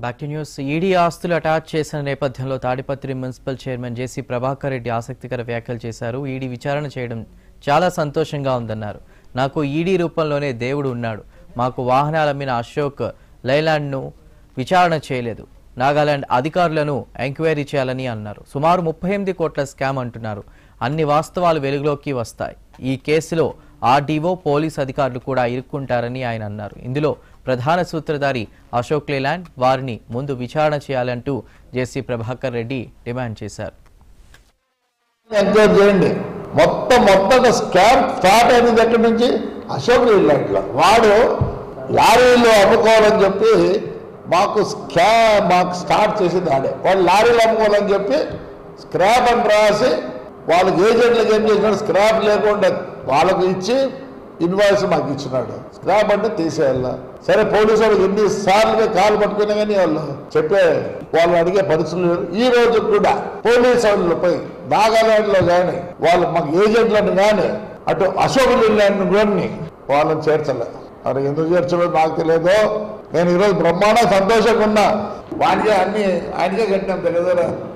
Back to news ED ఆస్తులు attach చేసిన నేపథ్యంలో Tadipatri municipal chairman JC Prabhakar Reddy ఆసక్తికర వ్యాఖ్యలు చేశారు ఈడీ విచారణ చేయడం చాలా సంతోషంగా ఉందన్నారు నాకు ఈడీ రూపంలోనే దేవుడు ఉన్నాడు మాకు వాహనాలు అమ్మిన అశోక్ లైలాండ్ను విచారణ చేయలేదు నాగాలాండ్ అధికారులను ఎంక్వైరీ చేయాలని అన్నారు సుమారు ముప్పై ఎనిమిది కోట్ల స్కామ్ అంటున్నారు అన్ని వాస్తవాలు వెలుగులోకి వస్తాయి ఈ కేసులో ఆర్డీఓ పోలీస్ అధికారులు కూడా ఇరుక్కుంటారని ఆయన అన్నారు ఇందులో ప్రధాన సూత్రధారి అశోక్ లేలాండ్ వారిని ముందు విచారణ చేయాలంటూ జేసీ ప్రభాకర్ రెడ్డి డిమాండ్ చేశారు ఎంక్వైరీ చేయండి మొత్తం మొత్తం స్కామ్ స్టార్ట్ అయినది ఎక్కడి నుంచి అశోక్ ఇల్లాంట్లో వాడు లారీలు అమ్ముకోవాలని చెప్పి మాకు స్కా మాకు స్టార్ట్ చేసింది ఆడే వాడు లారీలు అమ్ముకోవాలని చెప్పి స్క్రాప్ అని రాసి వాళ్ళకి ఏజెంట్లకు ఏం చేసినాడు స్క్రాప్ లేకుండా వాళ్ళకు ఇచ్చి ఇన్వాయిస్ మాకు ఇచ్చినాడు స్క్రాప్ అంటే తీసేయాల సరే పోలీసు వాళ్ళకి ఎన్ని సార్లుగా కాలు పట్టుకున్నా కానీ వాళ్ళు చెప్పే వాళ్ళు అడిగే పరిస్థితులు లేరు. ఈ రోజు కూడా పోలీసు వాళ్ళపై నాగాలాండ్ లో కానీ వాళ్ళు మాకు ఏజెంట్లను కానీ అటు అశోక్ ల్యాండ్ కానీ వాళ్ళని చేర్చలే మరి ఎందుకు చేర్చలేదు నాకు తెలియదు నేను ఈరోజు బ్రహ్మాండ సంతోషంగా ఉన్నా వానికే అన్ని ఆయనకే కట్టినాం తెలియదు